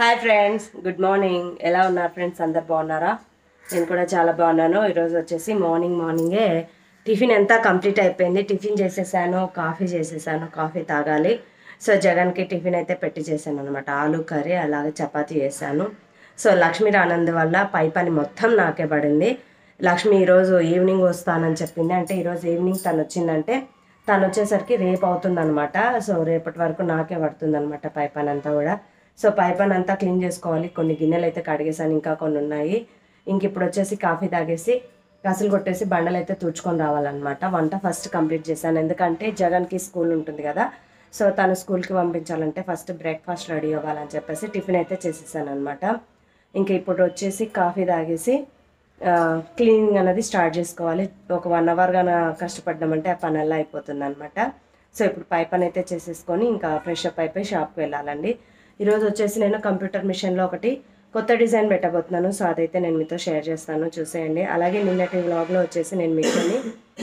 hi friends good morning ఎలా ఉన్నారు friends అందరు బాగున్నారా నేను కూడా చాలా బాగున్నాను ఈరోజు వచ్చేసి మార్నింగ్ మార్నింగే టిఫిన్ అంతా కంప్లీట్ అయిపోయింది టిఫిన్ చేసేసాను కాఫీ చేసేసాను కాఫీ తాగాలి సో జగన్కి టిఫిన్ అయితే పెట్టి చేశాను అనమాట ఆలు కర్రీ అలాగే చపాతీ చేశాను సో లక్ష్మీ రానందు వల్ల పై పని మొత్తం నాకే పడింది లక్ష్మి ఈరోజు ఈవినింగ్ వస్తానని చెప్పింది అంటే ఈరోజు ఈవినింగ్ తను వచ్చిందంటే తను వచ్చేసరికి రేపు అవుతుందన్నమాట సో రేపటి వరకు నాకే పడుతుందన్నమాట పై పని అంతా కూడా సో పై పని అంతా క్లీన్ చేసుకోవాలి కొన్ని గిన్నెలు అయితే కడిగేసాను ఇంకా కొన్ని ఉన్నాయి ఇంక ఇప్పుడు వచ్చేసి కాఫీ తాగేసి కసులు కొట్టేసి బండలు అయితే తుడుచుకొని రావాలన్నమాట వంట ఫస్ట్ కంప్లీట్ చేశాను ఎందుకంటే జగన్కి స్కూల్ ఉంటుంది కదా సో తను స్కూల్కి పంపించాలంటే ఫస్ట్ బ్రేక్ఫాస్ట్ రెడీ అవ్వాలని చెప్పేసి టిఫిన్ అయితే చేసేసాను అనమాట ఇంక ఇప్పుడు వచ్చేసి కాఫీ తాగేసి క్లీనింగ్ అనేది స్టార్ట్ చేసుకోవాలి ఒక వన్ అవర్ గాన కష్టపడ్డామంటే ఆ పని అలా అయిపోతుంది అనమాట సో ఇప్పుడు పై పని అయితే చేసేసుకొని ఇంకా ఫ్రెష్ అప్ అయిపోయి షాప్కి వెళ్ళాలండి ఈరోజు వచ్చేసి నేను కంప్యూటర్ మిషన్లో ఒకటి కొత్త డిజైన్ పెట్టబోతున్నాను సో అదైతే నేను మీతో షేర్ చేస్తాను చూసేయండి అలాగే నిన్నటి వ్లాగ్లో వచ్చేసి నేను మీతోని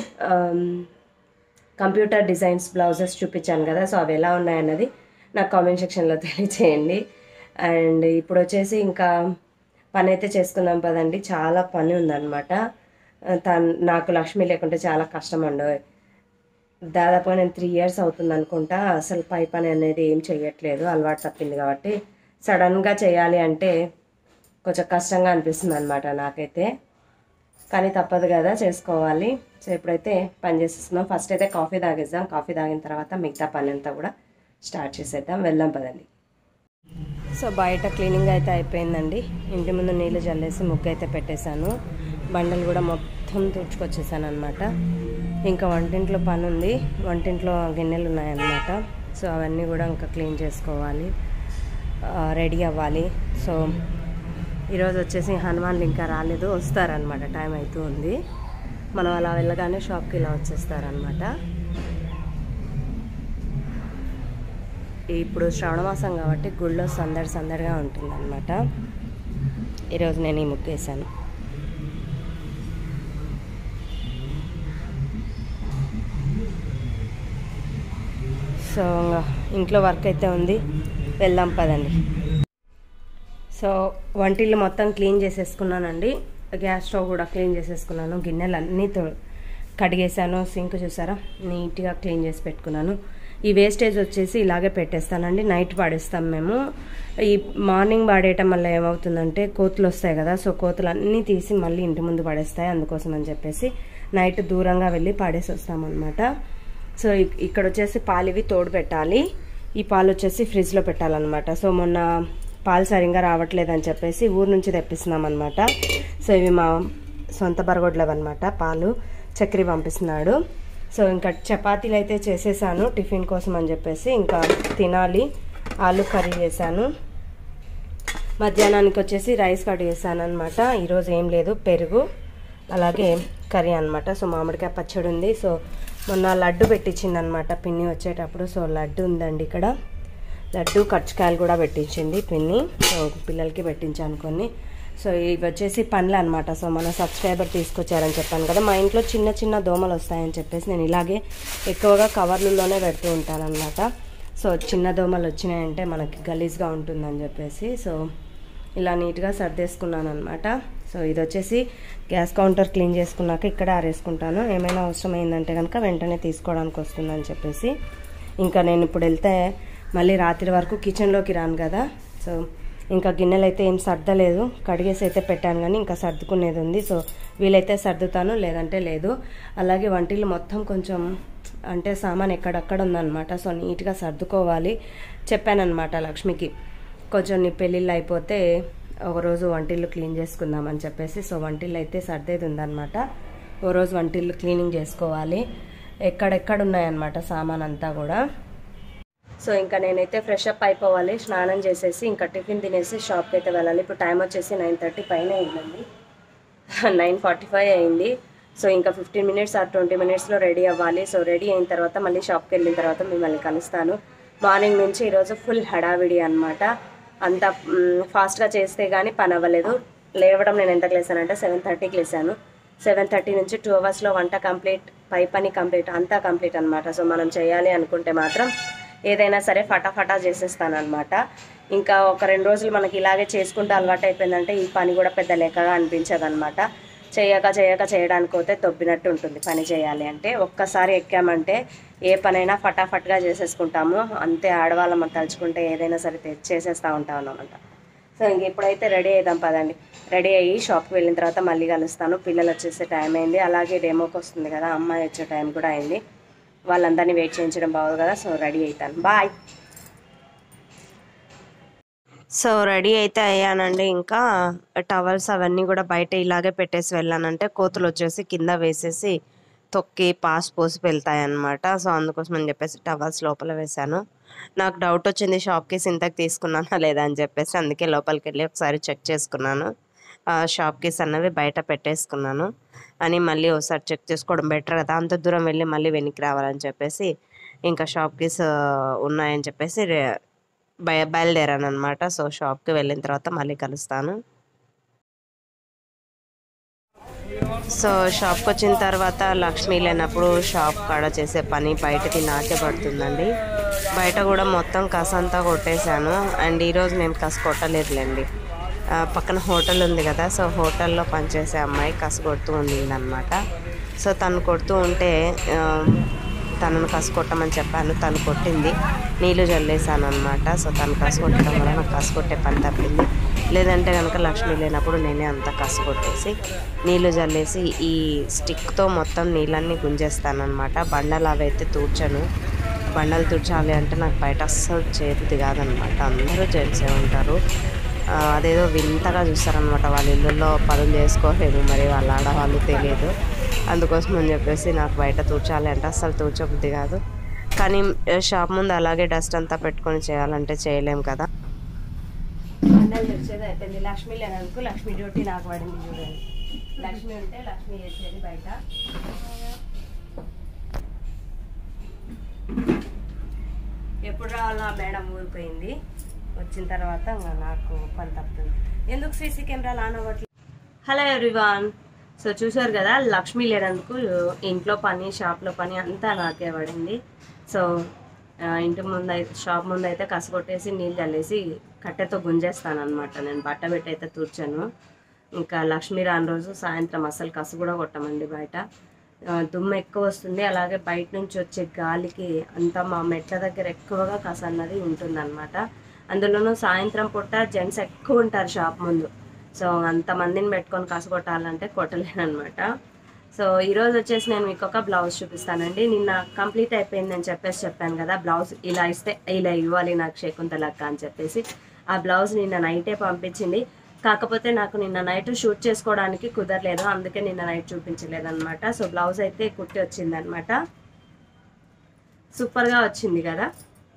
కంప్యూటర్ డిజైన్స్ బ్లౌజెస్ చూపించాను కదా సో అవి ఎలా ఉన్నాయన్నది నాకు కామెంట్ సెక్షన్లో తెలియచేయండి అండ్ ఇప్పుడు వచ్చేసి ఇంకా పని అయితే చేసుకుందాం పదండి చాలా పని ఉందన్నమాట తను నాకు లక్ష్మి లేకుంటే చాలా కష్టం అండి దాదాపుగా నేను త్రీ ఇయర్స్ అవుతుంది అనుకుంటా అసలు పై పని అనేది ఏం చేయట్లేదు అలవాటు తప్పింది కాబట్టి సడన్గా చేయాలి అంటే కొంచెం కష్టంగా అనిపిస్తుంది అనమాట నాకైతే కానీ తప్పదు కదా చేసుకోవాలి సో ఇప్పుడైతే పని చేసేస్తున్నాం ఫస్ట్ అయితే కాఫీ తాగేద్దాం కాఫీ తాగిన తర్వాత మిగతా పని అంతా కూడా స్టార్ట్ చేసేద్దాం వెళ్దాం పదండి సో బయట క్లీనింగ్ అయితే అయిపోయిందండి ఇంటి ముందు నీళ్ళు చల్లేసి ముగ్గు అయితే పెట్టేశాను బండలు కూడా మొత్తం తుడుచుకొచ్చేసాను అనమాట ఇంకా వంటింట్లో పని ఉంది వంటింట్లో గిన్నెలు ఉన్నాయన్నమాట సో అవన్నీ కూడా ఇంకా క్లీన్ చేసుకోవాలి రెడీ అవ్వాలి సో ఈరోజు వచ్చేసి హనుమాన్లు ఇంకా రాలేదు వస్తారనమాట టైం అవుతూ ఉంది మనం అలా వెళ్ళగానే షాప్కి ఇలా వచ్చేస్తారనమాట ఇప్పుడు శ్రావణమాసం కాబట్టి గుళ్ళో సందడి సందడిగా ఉంటుందన్నమాట ఈరోజు నేను ఈ ముగ్గు వేసాను సో ఇంకా ఇంట్లో వర్క్ అయితే ఉంది వెళ్దాం పదండి సో వంటిల్లు మొత్తం క్లీన్ చేసేసుకున్నానండి గ్యాస్ స్టవ్ కూడా క్లీన్ చేసేసుకున్నాను గిన్నెలు అన్నీ కడిగేసాను సింక్ చూసారా నీట్గా క్లీన్ చేసి పెట్టుకున్నాను ఈ వేస్టేజ్ వచ్చేసి ఇలాగే పెట్టేస్తానండి నైట్ పాడేస్తాం మేము ఈ మార్నింగ్ పాడేయటం వల్ల ఏమవుతుందంటే కోతులు వస్తాయి కదా సో కోతులు అన్నీ తీసి మళ్ళీ ఇంటి ముందు పడేస్తాయి అందుకోసం అని చెప్పేసి నైట్ దూరంగా వెళ్ళి పాడేసి వస్తామన్నమాట సో ఇక్కడ వచ్చేసి పాలు ఇవి తోడు పెట్టాలి ఈ పాలు వచ్చేసి ఫ్రిడ్జ్లో పెట్టాలన్నమాట సో మొన్న పాలు సరిగ్గా రావట్లేదని చెప్పేసి ఊరు నుంచి తెప్పిస్తున్నాం అనమాట సో ఇవి మా సొంత బరగొడ్లవి అనమాట పాలు చక్కెర పంపిస్తున్నాడు సో ఇంకా చపాతీలు అయితే చేసేసాను టిఫిన్ కోసం అని చెప్పేసి ఇంకా తినాలి ఆలు కర్రీ చేశాను మధ్యాహ్నానికి వచ్చేసి రైస్ కట్ చేశాను అనమాట ఈరోజు ఏం లేదు పెరుగు అలాగే కర్రీ అనమాట సో మామిడికాయ పచ్చడి ఉంది సో మొన్న లడ్డు పెట్టించింది అనమాట పిన్ని వచ్చేటప్పుడు సో లడ్డు ఉందండి ఇక్కడ లడ్డు కచ్చకాయలు కూడా పెట్టించింది పిన్ని సో పిల్లలకి పెట్టించాను కొన్ని సో ఇవి వచ్చేసి పండ్లు అనమాట సో మన సబ్స్క్రైబర్ తీసుకొచ్చారని చెప్పాను కదా మా ఇంట్లో చిన్న చిన్న దోమలు వస్తాయని చెప్పేసి నేను ఇలాగే ఎక్కువగా కవర్లలోనే పెడుతూ ఉంటానన్నమాట సో చిన్న దోమలు వచ్చినాయంటే మనకి గలీజ్గా ఉంటుందని చెప్పేసి సో ఇలా నీట్గా సర్దేసుకున్నాను అనమాట సో ఇది వచ్చేసి గ్యాస్ కౌంటర్ క్లీన్ చేసుకున్నాక ఇక్కడ ఆరేసుకుంటాను ఏమైనా అవసరం అయిందంటే కనుక వెంటనే తీసుకోవడానికి వస్తుందని చెప్పేసి ఇంకా నేను ఇప్పుడు వెళ్తే మళ్ళీ రాత్రి వరకు కిచెన్లోకి రాను కదా సో ఇంకా గిన్నెలు అయితే ఏం సర్దలేదు కడిగేసి అయితే పెట్టాను కానీ ఇంకా సర్దుకునేది ఉంది సో వీలైతే సర్దుతాను లేదంటే లేదు అలాగే వంటిల్లు మొత్తం కొంచెం అంటే సామాన్ ఎక్కడక్కడ ఉందన్నమాట సో నీట్గా సర్దుకోవాలి చెప్పానమాట లక్ష్మికి కొంచెం నీ పెళ్ళిళ్ళు అయిపోతే ఒకరోజు వంటిల్లు క్లీన్ చేసుకుందామని చెప్పేసి సో వంటిల్లు అయితే సర్దేది ఉందన్నమాట ఓ రోజు వంటిల్లు క్లీనింగ్ చేసుకోవాలి ఎక్కడెక్కడ ఉన్నాయన్నమాట సామాన్ అంతా కూడా సో ఇంకా నేనైతే ఫ్రెష్ అప్ అయిపోవాలి స్నానం చేసేసి ఇంకా టిఫిన్ తినేసి షాప్కి అయితే వెళ్ళాలి ఇప్పుడు టైం వచ్చేసి నైన్ థర్టీ పైన అయిందండి నైన్ ఫార్టీ ఫైవ్ అయింది సో ఇంకా ఫిఫ్టీన్ మినిట్స్ ఆర్ ట్వంటీ మినిట్స్లో రెడీ అవ్వాలి సో రెడీ అయిన తర్వాత మళ్ళీ షాప్కి వెళ్ళిన తర్వాత మిమ్మల్ని కలుస్తాను మార్నింగ్ నుంచి ఈరోజు ఫుల్ హడావిడి అనమాట అంత ఫాస్ట్గా చేస్తే కానీ పని అవ్వలేదు లేవడం నేను ఎంతకు లేసానంటే సెవెన్ థర్టీకి లేసాను సెవెన్ థర్టీ నుంచి టూ అవర్స్లో వంట కంప్లీట్ పై పని కంప్లీట్ అంతా కంప్లీట్ అనమాట సో మనం చేయాలి అనుకుంటే మాత్రం ఏదైనా సరే ఫటాఫటా చేసేస్తాను అనమాట ఇంకా ఒక రెండు రోజులు మనకి ఇలాగే చేసుకుంటూ అలవాటు అయిపోయిందంటే ఈ పని కూడా పెద్ద లెక్కగా అనిపించదు అనమాట చేయక చేయక చేయడానికి పోతే తొబ్బినట్టు ఉంటుంది పని చేయాలి అంటే ఒక్కసారి ఎక్కామంటే ఏ పనైనా ఫటాఫట్గా చేసేసుకుంటాము అంతే ఆడవాళ్ళం మనం తలుచుకుంటే ఏదైనా సరే తె- చేసేస్తూ ఉంటాం అన్నమాట సో ఇంక ఇప్పుడైతే రెడీ అయిదాం పదండి రెడీ అయ్యి షాప్కి వెళ్ళిన తర్వాత మళ్ళీ కలుస్తాను పిల్లలు వచ్చేసే టైం అయింది అలాగే డెమోకి వస్తుంది కదా అమ్మాయి వచ్చే టైం కూడా అయింది వాళ్ళందరినీ వెయిట్ చేయించడం బాగోదు కదా సో రెడీ అవుతాను బాయ్ సో రెడీ అయితే అయ్యానండి ఇంకా టవల్స్ అవన్నీ కూడా బయట ఇలాగే పెట్టేసి వెళ్ళానంటే కోతులు వచ్చేసి కింద వేసేసి తొక్కి పాస్ పోసి వెళ్తాయన్నమాట సో అందుకోసం అని చెప్పేసి టవల్స్ లోపల వేశాను నాకు డౌట్ వచ్చింది షాప్కి సింతకు తీసుకున్నానా లేదా అని చెప్పేసి అందుకే లోపలికి వెళ్ళి ఒకసారి చెక్ చేసుకున్నాను షాప్ కీస్ అన్నవి బయట పెట్టేసుకున్నాను అని మళ్ళీ ఒకసారి చెక్ చేసుకోవడం బెటర్ కదా అంత దూరం వెళ్ళి మళ్ళీ వెనక్కి రావాలని చెప్పేసి ఇంకా షాప్ కీస్ ఉన్నాయని చెప్పేసి రే- బయ బయలుదేరాను అనమాట సో షాప్కి వెళ్ళిన తర్వాత మళ్ళీ కలుస్తాను సో షాప్కి వచ్చిన తర్వాత లక్ష్మి లేనప్పుడు షాప్ కాడ చేసే పని బయటకి నాకే పడుతుందండి బయట కూడా మొత్తం కస అంతా కొట్టేశాను అండ్ ఈరోజు నేను కస కొట్టలేదులేండి ఆ, పక్కన హోటల్ ఉంది కదా సో హోటల్లో పనిచేసే అమ్మాయి కస కొడుతూ ఉండిందనమాట సో తను కొడుతూ ఉంటే ఆ, తనను కసు కొట్టమని చెప్పాను తను కొట్టింది నీళ్లు చల్లేసాను అనమాట సో తను కసు కొట్టడం వల్ల నాకు కసు కొట్టే పని తప్పింది లేదంటే కనుక లక్ష్మి లేనప్పుడు నేనే అంతా కసు కొట్టేసి నీళ్లు చల్లేసి ఈ స్టిక్తో మొత్తం నీళ్ళన్నీ గుంజేస్తానమాట బండలు అవైతే తూడ్చను బండలు తుడిచాలి అంటే నాకు బయట అస్సలు చేతిది కాదనమాట అందరూ జెంట్సే ఉంటారు ఆ, అదేదో వింతగా చూస్తారనమాట వాళ్ళ ఇళ్ళల్లో పనులు చేసుకోలేదు మరి వాళ్ళ ఆడవాళ్ళు తెలియదు అందుకోసం అని చెప్పేసి నాకు బయట తూర్చాలి అంటే అస్సలు తూర్చబుద్ధి కాదు కానీ ఆ, షాప్ ముందు అలాగే డస్ట్ అంతా పెట్టుకొని చేయాలంటే చేయలేం కదా బండలు తెచ్చేది అయిపోయింది లక్ష్మి లేనందుకు లక్ష్మి డ్యూటీ నాకు పడింది చూడండి లక్ష్మి ఉంటే లక్ష్మి చేసేది బయట ఎప్పుడు రావాలా మేడం ఊరిపోయింది వచ్చిన తర్వాత ఇంకా నాకు పని తప్పుతుంది ఎందుకు సీసీ కెమెరాలు ఆన్ అవ్వట్లేదు హలో ఎవ్రీవాన్ సో చూసారు కదా లక్ష్మి లేనందుకు ఇంట్లో పని షాప్లో పని అంతా నాకే పడింది సో ఆ, ఇంటి ముందు అయితే షాప్ ముందు అయితే కసగొట్టేసి నీళ్ళు చల్లేసి కట్టెతో గుంజేస్తాను అనమాట నేను బట్ట పెట్టి అయితే తూర్చాను ఇంకా లక్ష్మి రాని రోజు సాయంత్రం అసలు కసు కూడా కొట్టమండి బయట ఆ, దుమ్ము ఎక్కువ వస్తుంది అలాగే బయట నుంచి వచ్చే గాలికి అంతా మా మెట్ల దగ్గర ఎక్కువగా కస అన్నది ఉంటుందన్నమాట అందులోనూ సాయంత్రం పూట జెంట్స్ ఎక్కువ ఉంటారు షాప్ ముందు సో అంతమందిని పెట్టుకొని కసు కొట్టాలంటే కొట్టలేనమాట సో ఈరోజు వచ్చేసి నేను మీకు ఒక బ్లౌజ్ చూపిస్తానండి నిన్న కంప్లీట్ అయిపోయిందని చెప్పేసి చెప్పాను కదా బ్లౌజ్ ఇలా ఇస్తే ఇలా ఇవ్వాలి నాకు శకుంతలక్క అని చెప్పేసి ఆ బ్లౌజ్ నిన్న నైటే పంపించింది కాకపోతే నాకు నిన్న నైట్ షూట్ చేసుకోవడానికి కుదరలేదు అందుకే నిన్న నైట్ చూపించలేదు అనమాట సో బ్లౌజ్ అయితే కుట్టి వచ్చిందనమాట సూపర్గా వచ్చింది కదా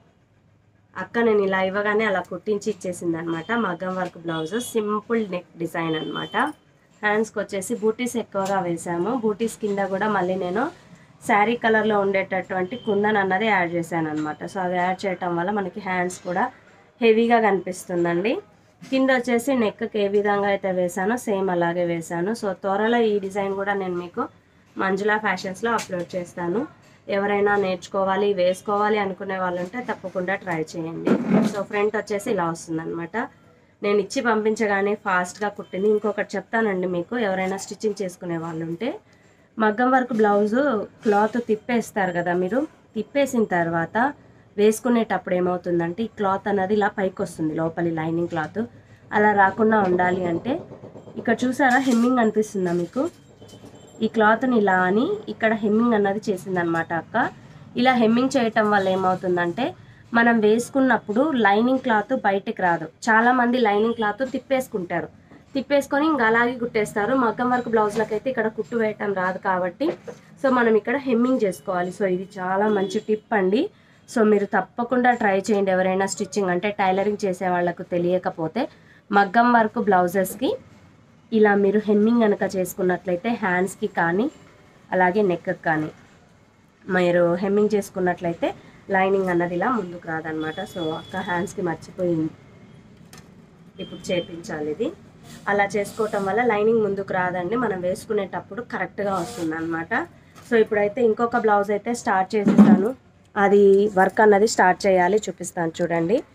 అక్క నేను ఇలా ఇవ్వగానే అలా కుట్టించి ఇచ్చేసింది అనమాట మగ్గం work blouse simple neck design అనమాట హ్యాండ్స్కి వచ్చేసి బూటీస్ ఎక్కువగా వేసాము బూటీస్ కింద కూడా మళ్ళీ నేను శారీ కలర్లో ఉండేటటువంటి కుందన్ అన్నది యాడ్ చేశాను అనమాట సో అది యాడ్ చేయటం వల్ల మనకి హ్యాండ్స్ కూడా హెవీగా కనిపిస్తుందండి కింద వచ్చేసి నెక్కి ఏ విధంగా అయితే వేసానో సేమ్ అలాగే వేసాను సో త్వరలో ఈ డిజైన్ కూడా నేను మీకు మంజులా ఫ్యాషన్స్లో అప్లోడ్ చేస్తాను ఎవరైనా నేర్చుకోవాలి వేసుకోవాలి అనుకునే వాళ్ళు ఉంటే తప్పకుండా ట్రై చేయండి సో ఫ్రంట్ వచ్చేసి ఇలా వస్తుందన్నమాట నేను ఇచ్చి పంపించగానే ఫాస్ట్గా కుట్టింది ఇంకొకటి చెప్తానండి మీకు ఎవరైనా స్టిచ్చింగ్ చేసుకునే వాళ్ళు ఉంటే మగ్గం వర్క్ బ్లౌజు క్లాత్ తిప్పేస్తారు కదా మీరు తిప్పేసిన తర్వాత వేసుకునేటప్పుడు ఏమవుతుందంటే ఈ క్లాత్ అన్నది ఇలా పైకి వస్తుంది లోపలి లైనింగ్ క్లాత్ అలా రాకుండా ఉండాలి అంటే ఇక్కడ చూసారా హెమ్మింగ్ అనిపిస్తుందా మీకు ఈ క్లాత్ని ఇలా అని ఇక్కడ హెమ్మింగ్ అన్నది చేసిందనమాట అక్క ఇలా హెమ్మింగ్ చేయటం వల్ల ఏమవుతుందంటే మనం వేసుకున్నప్పుడు లైనింగ్ క్లాత్ బయటికి రాదు చాలా మంది లైనింగ్ క్లాత్ తిప్పేసుకుంటారు తిప్పేసుకొని ఇంకా అలాగే కుట్టేస్తారు మగ్గం వర్క్ బ్లౌజ్లకు అయితే ఇక్కడ కుట్టు వేయటం రాదు కాబట్టి సో మనం ఇక్కడ హెమ్మింగ్ చేసుకోవాలి సో ఇది చాలా మంచి టిప్ అండి సో మీరు తప్పకుండా ట్రై చేయండి ఎవరైనా స్టిచ్చింగ్ అంటే టైలరింగ్ చేసే వాళ్ళకు తెలియకపోతే మగ్గం వర్క్ బ్లౌజెస్కి ఇలా మీరు హెమ్మింగ్ కనుక చేసుకున్నట్లయితే హ్యాండ్స్కి కానీ అలాగే నెక్కి కానీ మీరు హెమ్మింగ్ చేసుకున్నట్లయితే లైనింగ్ అన్నది ఇలా ముందుకు రాదనమాట సో అక్క హ్యాండ్స్కి మర్చిపోయింది ఇప్పుడు చేపించాలి ఇది అలా చేసుకోవటం వల్ల లైనింగ్ ముందుకు రాదండి మనం వేసుకునేటప్పుడు కరెక్ట్గా వస్తుంది అనమాట సో ఇప్పుడైతే ఇంకొక బ్లౌజ్ అయితే స్టార్ట్ చేసేసాను అది వర్క్ అన్నది స్టార్ట్ చేయాలి చూపిస్తాను చూడండి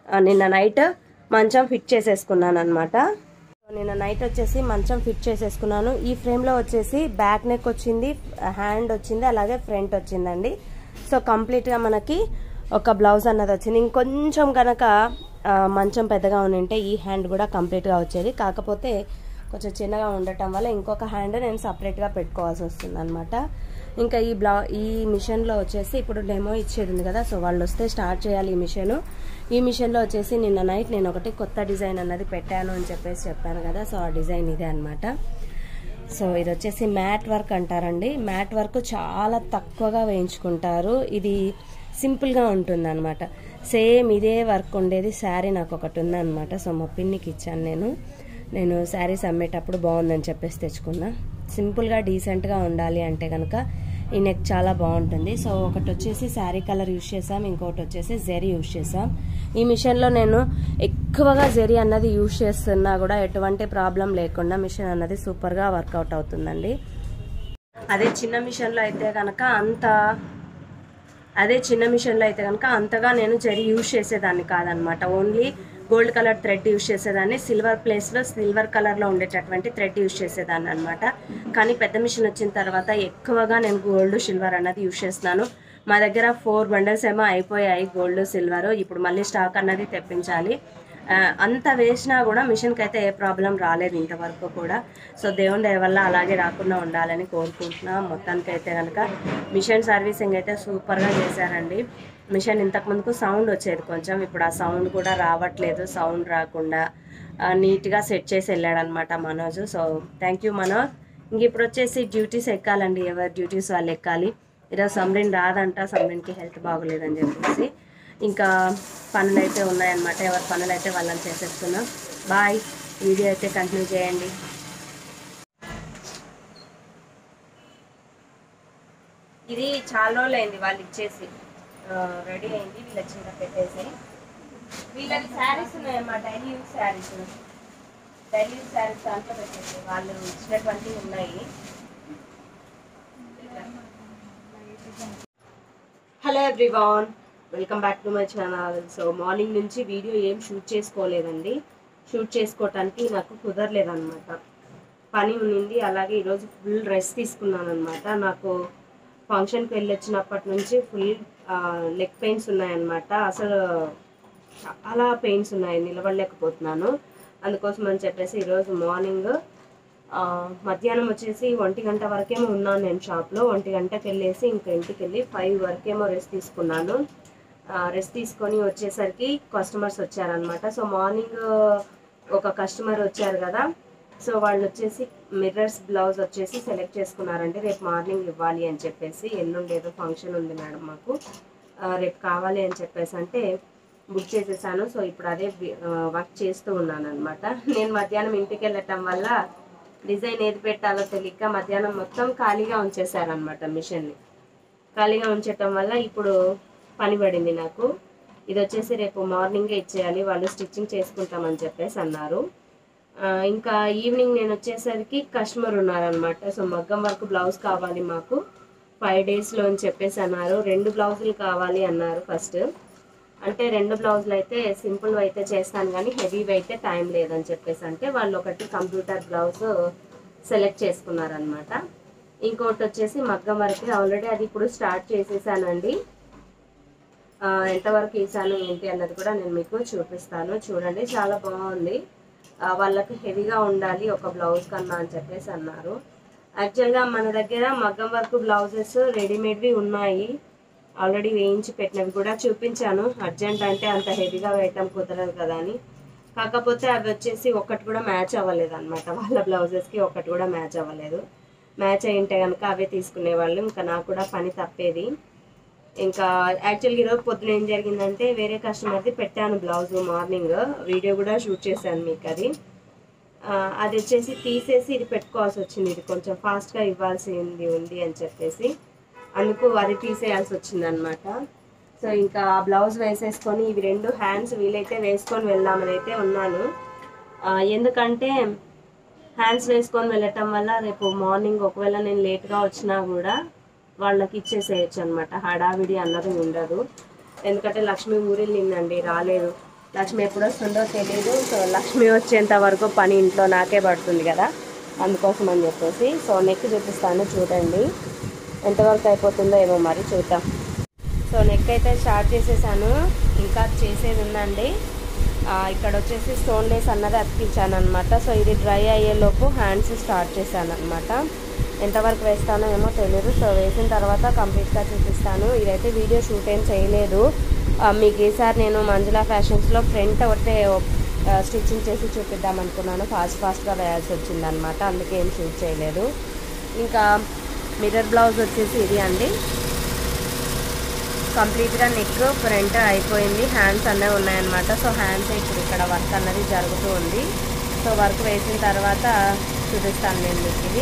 ఆ, నిన్న నైట్ మంచం ఫిట్ చేసేసుకున్నాను అనమాట నిన్న నైట్ వచ్చేసి మంచం ఫిట్ చేసేసుకున్నాను ఈ ఫ్రేమ్లో వచ్చేసి బ్యాక్ నెక్ వచ్చింది హ్యాండ్ వచ్చింది అలాగే ఫ్రంట్ వచ్చిందండి సో కంప్లీట్గా మనకి ఒక బ్లౌజ్ అన్నది వచ్చింది ఇంకొంచెం కనుక ఆ, మంచం పెద్దగా ఉండింటే ఈ హ్యాండ్ కూడా కంప్లీట్గా వచ్చేది కాకపోతే కొంచెం చిన్నగా ఉండటం వల్ల ఇంకొక హ్యాండ్ నేను సపరేట్గా పెట్టుకోవాల్సి వస్తుంది అనమాట ఇంకా ఈ బ్లా ఈ మిషన్లో వచ్చేసి ఇప్పుడు డెమో ఇచ్చేది ఉంది కదా సో వాళ్ళు వస్తే స్టార్ట్ చేయాలి ఈ మిషన్ ఈ మిషన్లో వచ్చేసి నిన్న నైట్ నేను ఒకటి కొత్త డిజైన్ అన్నది పెట్టాను అని చెప్పేసి చెప్పాను కదా సో ఆ డిజైన్ ఇదే అనమాట సో ఇది వచ్చేసి మ్యాట్ వర్క్ అంటారండి మ్యాట్ వర్క్ చాలా తక్కువగా వేయించుకుంటారు ఇది సింపుల్గా ఉంటుంది అనమాట సేమ్ ఇదే వర్క్ ఉండేది శారీ నాకు ఒకటి ఉందన్నమాట సో మా పిన్నికి ఇచ్చాను నేను నేను శారీస్ అమ్మేటప్పుడు బాగుందని చెప్పేసి తెచ్చుకున్నా సింపుల్గా డీసెంట్గా ఉండాలి అంటే కనుక ఈ నెక్ చాలా బాగుంటుంది సో ఒకటి వచ్చేసి శారీ కలర్ యూస్ చేసాం ఇంకొకటి వచ్చేసి జెరీ యూస్ చేసాం ఈ మిషన్లో నేను ఎక్కువగా జెరీ అన్నది యూస్ చేస్తున్నా కూడా ఎటువంటి ప్రాబ్లం లేకుండా మిషన్ అన్నది సూపర్గా వర్కౌట్ అవుతుందండి అదే చిన్న మిషన్లో అయితే కనుక అంత అదే చిన్న మిషన్లో అయితే కనుక అంతగా నేను జరి యూజ్ చేసేదాన్ని కాదనమాట only gold colour thread use చేసేదాన్ని సిల్వర్ ప్లేస్లో సిల్వర్ కలర్లో ఉండేటటువంటి థ్రెడ్ యూజ్ చేసేదాన్ని అనమాట కానీ పెద్ద మిషన్ వచ్చిన తర్వాత ఎక్కువగా నేను గోల్డ్ సిల్వర్ అన్నది యూజ్ చేస్తున్నాను మా దగ్గర ఫోర్ బండల్స్ ఏమో అయిపోయాయి గోల్డ్ సిల్వర్ ఇప్పుడు మళ్ళీ స్టాక్ అన్నది తెప్పించాలి ఆ, అంత వేసినా కూడా మిషన్కి అయితే ఏ ప్రాబ్లం రాలేదు ఇంతవరకు కూడా సో దేవుని దయ వల్ల అలాగే రాకుండా ఉండాలని కోరుకుంటున్నా మొత్తానికి అయితే కనుక మిషన్ సర్వీసింగ్ అయితే సూపర్గా చేశారండి మిషన్ ఇంతకుముందుకు సౌండ్ వచ్చేది కొంచెం ఇప్పుడు ఆ సౌండ్ కూడా రావట్లేదు సౌండ్ రాకుండా ఆ, నీట్గా సెట్ చేసి వెళ్ళాడనమాట Manoj so thank you Manoj ఇంక ఇప్పుడు వచ్చేసి డ్యూటీస్ ఎక్కాలండి ఎవరి డ్యూటీస్ వాళ్ళు ఎక్కాలి ఈరోజు సమ్రిన్ రాదంట సమ్రిన్కి హెల్త్ బాగోలేదని చెప్పేసి ఇంకా పనులు అయితే ఉన్నాయన్నమాట ఎవరి పనులు అయితే వాళ్ళని చేసేస్తున్నాం బాయ్ వీడియో అయితే కంటిన్యూ చేయండి ఇది చాలా రోజులు అయింది వాళ్ళు ఇచ్చేసి రెడీ అయింది వీళ్ళ చీర పెట్టేసి వీళ్ళకి శారీస్ ఉన్నాయన్నమాట daily use saris daily use saris దాంట్లో పెట్టేసి వాళ్ళు ఇచ్చినటువంటివి ఉన్నాయి hello everyone welcome back to my channel so morning నుంచి వీడియో ఏం షూట్ చేసుకోలేదండి షూట్ చేసుకోవటానికి నాకు కుదరలేదన్నమాట పని ఉన్నింది అలాగే ఈరోజు ఫుల్ రెస్ట్ తీసుకున్నాను అనమాట నాకు ఫంక్షన్కి వెళ్ళి వచ్చినప్పటి నుంచి ఫుల్ లెగ్ పెయిన్స్ ఉన్నాయన్నమాట అసలు చాలా పెయిన్స్ ఉన్నాయి నిలబడలేకపోతున్నాను అందుకోసం అని చెప్పేసి ఈరోజు మార్నింగ్ ఆ, మధ్యాహ్నం వచ్చేసి ఒంటి గంట వరకేమో ఉన్నాను నేను షాప్లో ఒంటి గంటకి వెళ్ళేసి ఇంకా ఇంటికి వెళ్ళి ఫైవ్ వరకేమో రెస్ట్ తీసుకున్నాను రెస్ట్ తీసుకొని వచ్చేసరికి కస్టమర్స్ వచ్చారనమాట సో మార్నింగ్ ఒక కస్టమర్ వచ్చారు కదా సో వాళ్ళు వచ్చేసి మిర్రర్స్ బ్లౌజ్ వచ్చేసి సెలెక్ట్ చేసుకున్నారంటే రేపు మార్నింగ్ ఇవ్వాలి అని చెప్పేసి ఎల్లుండి ఏదో ఫంక్షన్ ఉంది మేడం మాకు ఆ, రేపు కావాలి అని చెప్పేసి అంటే బుక్ చేసేసాను సో ఇప్పుడు అదే వర్క్ చేస్తూ ఉన్నాను అనమాట నేను మధ్యాహ్నం ఇంటికి వెళ్ళటం వల్ల డిజైన్ ఏది పెట్టాలో తెలియక మధ్యాహ్నం మొత్తం ఖాళీగా ఉంచేసారనమాట మిషన్ని ఖాళీగా ఉంచటం వల్ల ఇప్పుడు పని పడింది నాకు ఇది వచ్చేసి రేపు మార్నింగే ఇచ్చేయాలి వాళ్ళు స్టిచ్చింగ్ చేసుకుంటామని చెప్పేసి అన్నారు ఆ, ఇంకా ఈవినింగ్ నేను వచ్చేసరికి కస్టమర్ ఉన్నారనమాట సో మగ్గం వర్క్ బ్లౌజ్ కావాలి మాకు ఫైవ్ డేస్లో అని చెప్పేసి అన్నారు రెండు బ్లౌజులు కావాలి అన్నారు ఫస్ట్ అంటే రెండు బ్లౌజులు అయితే సింపుల్ అయితే చేస్తాను కానీ హెవీ అయితే టైం లేదని చెప్పేసి అంటే వాళ్ళు ఒకటి కంప్యూటర్ బ్లౌజ్ సెలెక్ట్ చేసుకున్నారనమాట ఇంకోటి వచ్చేసి మగ్గం వర్క్ ఆల్రెడీ అది ఇప్పుడు స్టార్ట్ చేసేసానండి ఆ, ఎంతవరకు వేసాను ఏంటి అన్నది కూడా నేను మీకు చూపిస్తాను చూడండి చాలా బాగుంది ఆ, వాళ్ళకి హెవీగా ఉండాలి ఒక బ్లౌజ్ కన్నా అని చెప్పేసి అన్నారు యాక్చువల్గా మన దగ్గర మగ్గం వర్క్ బ్లౌజెస్ రెడీమేడ్వి ఉన్నాయి ఆల్రెడీ వేయించి పెట్టినవి కూడా చూపించాను అర్జెంట్ అంటే అంత హెవీగా వేయటం కుదరదు కదా అని కాకపోతే అవి వచ్చేసి ఒక్కటి కూడా మ్యాచ్ అవ్వలేదు అనమాట వాళ్ళ బ్లౌజెస్కి ఒక్కటి కూడా మ్యాచ్ అవ్వలేదు మ్యాచ్ అయింటే కనుక అవే తీసుకునేవాళ్ళు ఇంకా నాకు కూడా పని తప్పేది ఇంకా యాక్చువల్గా ఈరోజు పొద్దున ఏం జరిగిందంటే వేరే కస్టమర్ది పెట్టాను బ్లౌజ్ మార్నింగ్ వీడియో కూడా షూట్ చేశాను మీకు అది ఆ, అది వచ్చేసి తీసేసి ఇది పెట్టుకోవాల్సి వచ్చింది ఇది కొంచెం ఫాస్ట్గా ఇవ్వాల్సింది ఉంది అని చెప్పేసి అందుకు అది తీసేయాల్సి వచ్చింది అనమాట సో ఇంకా ఆ బ్లౌజ్ వేసేసుకొని ఇవి రెండు హ్యాండ్స్ వీలైతే వేసుకొని వెళ్దామని అయితే ఉన్నాను ఆ, ఎందుకంటే హ్యాండ్స్ వేసుకొని వెళ్ళటం వల్ల రేపు మార్నింగ్ ఒకవేళ నేను లేట్గా వచ్చినా కూడా వాళ్ళకి ఇచ్చేసేయచ్చు అనమాట హడావిడి అన్నది ఉండదు ఎందుకంటే లక్ష్మి ఊరెళ్ళిందండి రాలేదు లక్ష్మి ఎప్పుడు వస్తుందో తెలియదు సో లక్ష్మి వచ్చేంత వరకు పని ఇంట్లో నాకే పడుతుంది కదా అందుకోసం అని చెప్పేసి సో నెక్ చూపిస్తాను చూడండి ఎంతవరకు అయిపోతుందో ఏమో మరి చూద్దాం సో నెక్ అయితే స్టార్ట్ చేసేసాను ఇంకా చేసేది ఉందండి ఆ, ఇక్కడ వచ్చేసి స్టోన్ లేస్ అన్నది అతికించాను అనమాట సో ఇది డ్రై అయ్యేలోపు హ్యాండ్స్ స్టార్ట్ చేశాను అనమాట ఎంతవరకు వేస్తానో ఏమో తెలియదు సో వేసిన తర్వాత కంప్లీట్గా చూపిస్తాను ఇదైతే వీడియో షూట్ ఏం చేయలేదు ఆ, మీకు ఈసారి నేను మంజులా ఫ్యాషన్స్లో ఫ్రంట్ ఒకటే స్టిచ్చింగ్ చేసి చూపిద్దాం అనుకున్నాను ఫాస్ట్ ఫాస్ట్గా వేయాల్సి వచ్చిందనమాట అందుకే ఏం షూట్ చేయలేదు ఇంకా మిర్రర్ బ్లౌజ్ వచ్చేసి ఇది అండి కంప్లీట్గా నెక్ ఫ్రంట్ అయిపోయింది హ్యాండ్స్ అన్నీ ఉన్నాయన్నమాట సో హ్యాండ్స్ ఇప్పుడు ఇక్కడ వర్క్ అన్నది జరుగుతూ ఉంది సో వర్క్ వేసిన తర్వాత చూపిస్తాను నేను మీకు ఇది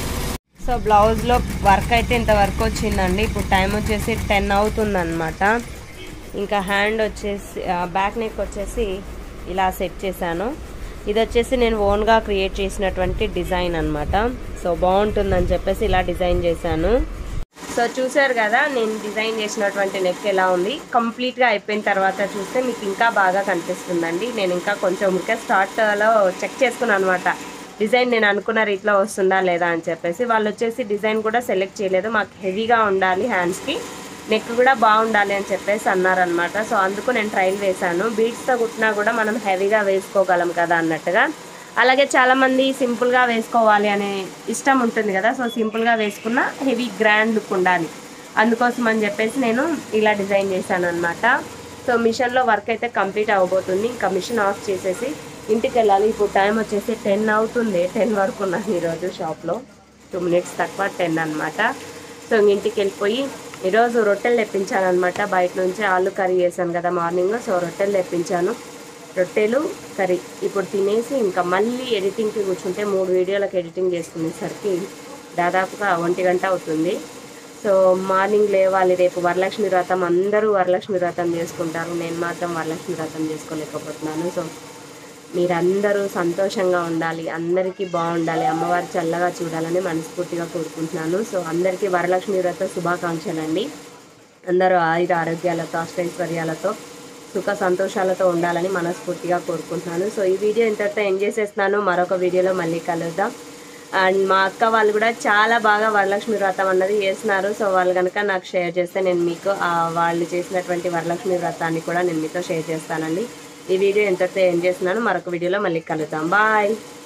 సో బ్లౌజ్లో వర్క్ అయితే ఇంత వర్క్ వచ్చిందండి ఇప్పుడు టైం వచ్చేసి టెన్ అవుతుందన్నమాట ఇంకా హ్యాండ్ వచ్చేసి బ్యాక్ నెక్ వచ్చేసి ఇలా సెట్ చేశాను ఇది వచ్చేసి నేను ఓన్గా క్రియేట్ చేసినటువంటి డిజైన్ అన్నమాట సో బాగుంటుందని చెప్పేసి ఇలా డిజైన్ చేశాను సో చూసారు కదా నేను డిజైన్ చేసినటువంటి నెక్ ఎలా ఉంది కంప్లీట్గా అయిపోయిన తర్వాత చూస్తే మీకు ఇంకా బాగా కనిపిస్తుందండి నేను ఇంకా కొంచెం ఇంకా స్టార్ట్లో చెక్ చేసుకున్నాను అనమాట డిజైన్ నేను అనుకున్న రీతిలో వస్తుందా లేదా అని చెప్పేసి వాళ్ళు వచ్చేసి డిజైన్ కూడా సెలెక్ట్ చేయలేదు మాకు హెవీగా ఉండాలి హ్యాండ్స్కి నెక్ కూడా బాగుండాలి అని చెప్పేసి అన్నారనమాట సో అందుకు నేను ట్రైల్ వేశాను బీడ్స్తో కుట్టినా కూడా మనం హెవీగా వేసుకోగలం కదా అన్నట్టుగా అలాగే చాలామంది సింపుల్గా వేసుకోవాలి అనే ఇష్టం ఉంటుంది కదా సో సింపుల్గా వేసుకున్న హెవీ గ్రాండ్ లుక్ ఉండాలి అందుకోసం అని చెప్పేసి నేను ఇలా డిజైన్ చేశాను అనమాట సో మిషన్లో వర్క్ అయితే కంప్లీట్ అవ్వబోతుంది ఇంకా మిషన్ ఆఫ్ చేసేసి ఇంటికి వెళ్ళాలి ఇప్పుడు టైం వచ్చేసి టెన్ అవుతుంది టెన్ వరకు ఉన్నాను ఈరోజు షాప్లో టూ మినిట్స్ తక్కువ టెన్ అనమాట సో ఇంటికి వెళ్ళిపోయి ఈరోజు రొట్టెలు తెప్పించాను అనమాట బయట నుంచి ఆలు కర్రీ చేశాను కదా మార్నింగ్ సో రొట్టెలు తెప్పించాను రొట్టెలు కర్రీ ఇప్పుడు తినేసి ఇంకా మళ్ళీ ఎడిటింగ్కి కూర్చుంటే మూడు వీడియోలకు ఎడిటింగ్ చేసుకునేసరికి దాదాపుగా ఒంటి గంట అవుతుంది సో మార్నింగ్ లేవాలి రేపు వరలక్ష్మి వ్రతం అందరూ వరలక్ష్మి వ్రతం చేసుకుంటారు నేను మాత్రం వరలక్ష్మి వ్రతం చేసుకోలేకపోతున్నాను సో మీరందరూ సంతోషంగా ఉండాలి అందరికీ బాగుండాలి అమ్మవారు చల్లగా చూడాలని మనస్ఫూర్తిగా కోరుకుంటున్నాను సో అందరికీ వరలక్ష్మి వ్రత శుభాకాంక్షలు అండి అందరూ ఆయుర ఆరోగ్యాలతో అష్టైశ్వర్యాలతో సుఖ సంతోషాలతో ఉండాలని మనస్ఫూర్తిగా కోరుకుంటున్నాను సో ఈ వీడియో ఇంతటితో ఎండ్ చేసేస్తున్నాను మరొక వీడియోలో మళ్ళీ కలుద్దాం అండ్ మా అక్క వాళ్ళు కూడా చాలా బాగా వరలక్ష్మి వ్రతం అన్నది చేస్తున్నారు సో వాళ్ళు కనుక నాకు షేర్ చేస్తే నేను మీకు ఆ వాళ్ళు చేసినటువంటి వరలక్ష్మి వ్రతాన్ని కూడా నేను మీతో షేర్ చేస్తానండి ఈ వీడియో ఎంతటితో ఎండ్ చేస్తున్నాను మరొక వీడియోలో మళ్ళీ కలుద్దాం బాయ్